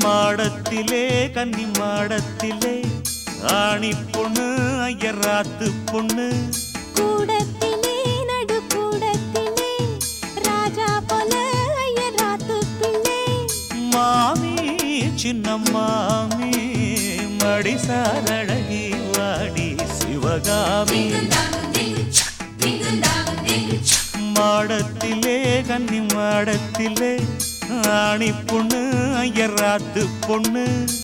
மாடத்திலே கன்னி மாடத்திலே ஆணி பொண்ணு ஐயராத்து பொண்ணு கூடத்திலே நடு கூடத்திலே ராஜா போல ஐயராத்து பிள்ளை மாமி சின்ன மாமி மடிசாரழகி வாடி சிவகாமி மாடத்திலே கன்னி மாடத்திலே ஆணி பொண்ணு ஐயராத்து பொண்ணு